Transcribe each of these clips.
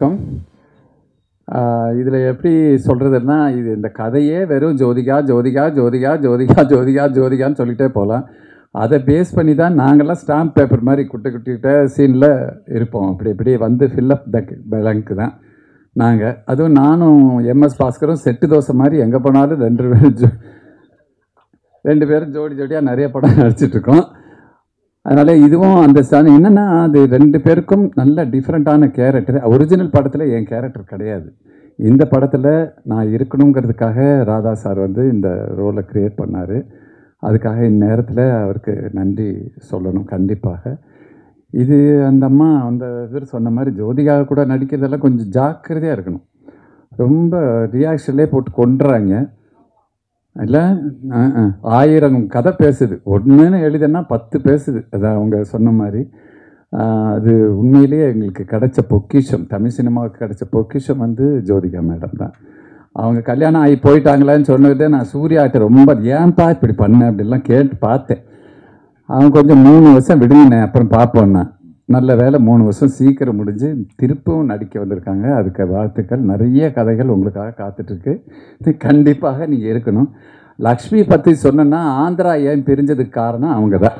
வணக்கம் இதில் எப்படி சொல்கிறதுன்னா இது இந்த கதையே வெறும் ஜோதிகா ஜோதிகா ஜோதிகா ஜோதிகா ஜோதிகா ஜோதிகான்னு சொல்லிகிட்டே போகலாம் அதை பேஸ் பண்ணி தான் நாங்கள்லாம் ஸ்டாம்ப் பேப்பர் மாதிரி குட்டை குட்டிக்கிட்ட சீனில் இருப்போம் அப்படி இப்படி வந்து ஃபில்லப் த பேலங்க்கு தான் நாங்கள் அதுவும் நானும் எம்எஸ் பாஸ்கரும் செட்டு தோசை மாதிரி எங்கே போனாலும் ரெண்டு பேரும் ஜோ ரெண்டு பேரும் ஜோடி ஜோடியாக நிறைய படம் நடிச்சிட்ருக்கோம் அதனால் இதுவும் அந்த சாங் என்னென்னா அது ரெண்டு பேருக்கும் நல்ல டிஃப்ரெண்ட்டான கேரக்டர் ஒரிஜினல் படத்தில் என் கேரக்டர் கிடையாது இந்த படத்தில் நான் இருக்கணுங்கிறதுக்காக ராதா சார் வந்து இந்த ரோலை க்ரியேட் பண்ணார் அதுக்காக இந்நேரத்தில் அவருக்கு நன்றி சொல்லணும் கண்டிப்பாக இது அந்த அம்மா அந்த இவர் சொன்ன மாதிரி ஜோதிகா கூட நடிக்கிறதெல்லாம் கொஞ்சம் ஜாக்கிரதையாக இருக்கணும் ரொம்ப ரியாக்ஷன்லேயே போட்டு கொண்டுறாங்க இல்லை ஆயிரம் கதை பேசுது ஒன்றுன்னு எழுதுனா பத்து பேசுது அது அவங்க சொன்ன மாதிரி ஆஹ், அது உண்மையிலேயே எங்களுக்கு கிடைச்ச பொக்கிஷம் தமிழ் சினிமாவுக்கு கிடைச்ச பொக்கிஷம் வந்து ஜோதிகா மேடம் தான் அவங்க கல்யாணம் ஆகி போயிட்டாங்களான்னு சொன்னதே நான் சூர்யாட்ட ரொம்ப ஏன்பா இப்படி பண்ண அப்படிலாம் கேட்டு பார்த்தேன் அவன் கொஞ்சம் மூணு வருஷம் விடுங்கண்ணே அப்புறம் பார்ப்போன்னா நல்ல வேலை மூணு வருஷம் சீக்கிரம் முடிஞ்சு திருப்பவும் நடிக்க வந்திருக்காங்க அதுக்கு வாழ்த்துக்கள் நிறைய கதைகள் உங்களுக்காக காத்துட்ருக்கு இது கண்டிப்பாக நீங்கள் இருக்கணும் லக்ஷ்மி பற்றி சொன்னேன்னா ஆந்திரா ஏன் பிரிஞ்சதுக்கு காரணம் அவங்க தான்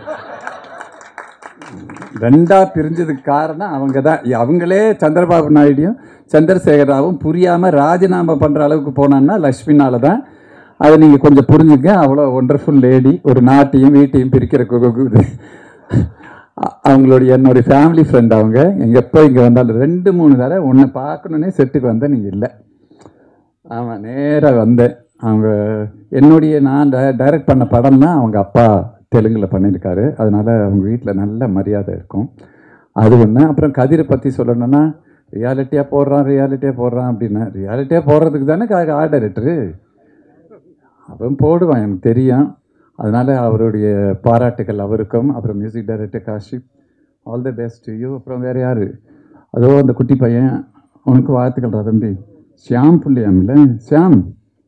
ரெண்டா பிரிஞ்சதுக்கு காரணம் அவங்க தான் அவங்களே சந்திரபாபு நாயுடியும் சந்திரசேகர் ராவும் புரியாமல் ராஜினாமா பண்ணுற அளவுக்கு போனான்னா லக்ஷ்மினால தான் அதை நீங்கள் கொஞ்சம் புரிஞ்சுக்க அவ்வளோ ஒண்டர்ஃபுல் லேடி ஒரு நாட்டையும் வீட்டையும் பிரிக்கிற கு- கு- இது அ- அவங்களுடைய என்னுடைய ஃபேமிலி ஃப்ரெண்ட் அவங்க எங்கே எப்போ இங்கே வந்தாலும் ரெண்டு மூணு தடவை உன்னை பார்க்கணுன்னே செட்டுக்கு வந்தேன் நீங்கள் இல்லை ஆமாம் நேராக வந்தேன் அவங்க என்னுடைய நான் டைரக்ட் பண்ண படம்னா அவங்க அப்பா தெலுங்கில் பண்ணியிருக்காரு அதனால் அவங்க வீட்டில் நல்ல மரியாதை இருக்கும் அது ஒன்று அப்புறம் கதிரை பற்றி சொல்லணும்னா ரியாலிட்டியாக போடுறான் ரியாலிட்டியாக போடுறான் அப்படின்னா ரியாலிட்டியாக போடுறதுக்கு தானே ஆர்ட் டைரக்டரு அவன் போடுவான் எனக்கு தெரியும் அதனால் அவருடைய பாராட்டுகள் அவருக்கும் அப்புறம் music director Kashif all the best to you அப்புறம் வேறு யார் அதோ அந்த குட்டி பையன் உனக்கு வாழ்த்துக்கள்டா தம்பி ஷியாம் புள்ளியாம்ல ஷியாம்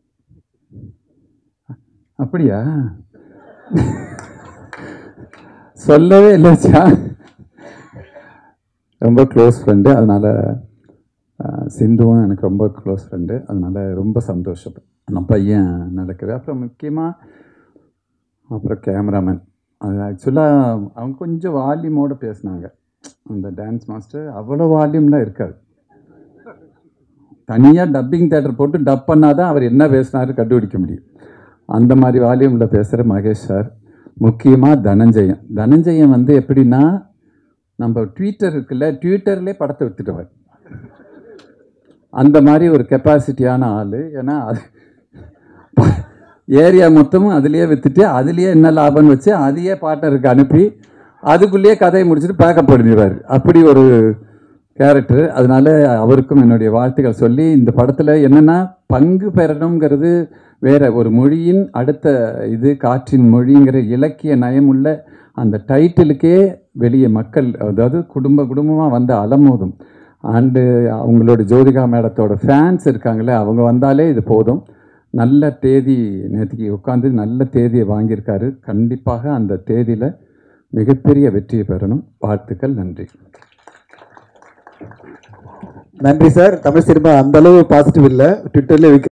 அப்படியா சொல்லவே இல்லை ஷியாம் ரொம்ப க்ளோஸ் ஃப்ரெண்டு அதனால் சிந்துவும் எனக்கு ரொம்ப க்ளோஸ் ஃப்ரெண்டு அதனால் ரொம்ப சந்தோஷம் நம்ம பையன் நடக்குது அப்புறம் முக்கியமாக அப்புறம் கேமராமேன் அது ஆக்சுவலாக அவங்க கொஞ்சம் வால்யூமோடு பேசினாங்க அந்த டான்ஸ் மாஸ்டர் அவ்வளோ வால்யூம்லாம் இருக்காது தனியாக டப்பிங் தேட்டர் போட்டு டப் பண்ணாதான் அவர் என்ன பேசினாரு கண்டுபிடிக்க முடியும் அந்த மாதிரி வால்யூமில் பேசுகிற மகேஷ் சார் முக்கியமாக தனஞ்சயன் தனஞ்சயன் வந்து எப்படின்னா நம்ம ட்விட்டர் இருக்குல்ல ட்விட்டர்லேயே படத்தை வித்துட்டவர் அந்த மாதிரி ஒரு கெப்பாசிட்டியான ஆள் ஏன்னா அது ஏரியா மொத்தமும் அதுலேயே விற்றுட்டு அதுலேயே என்ன லாபம்னு வச்சு அதையே பார்ட்னருக்கு அனுப்பி அதுக்குள்ளேயே கதையை முடிச்சுட்டு பேக்கப் பண்ணிடுவார் அப்படி ஒரு கேரக்டர் அதனால அவருக்கும் என்னுடைய வாழ்த்துக்கள் சொல்லி இந்த படத்தில் என்னென்னா பங்கு பெறணுங்கிறது வேற ஒரு மொழியின் அடுத்த இது காற்றின் மொழிங்கிற இலக்கிய நயமுள்ள அந்த டைட்டிலுக்கே வெளியே மக்கள் அதாவது குடும்ப குடும்பமாக வந்து அலமோதும் அண்டு அவங்களோட ஜோதிகா மேடத்தோட ஃபேன்ஸ் இருக்காங்களே அவங்க வந்தாலே இது போதும் நல்ல தேதி நேற்றுக்கு உட்காந்து நல்ல தேதியை வாங்கியிருக்காரு கண்டிப்பாக அந்த தேதியில் மிகப்பெரிய வெற்றியை பெறணும் வாழ்த்துக்கள் நன்றி நன்றி சார் தமிழ் சினிமா அந்த அளவு பாசிட்டிவ் இல்லை ட்விட்டர்லேயே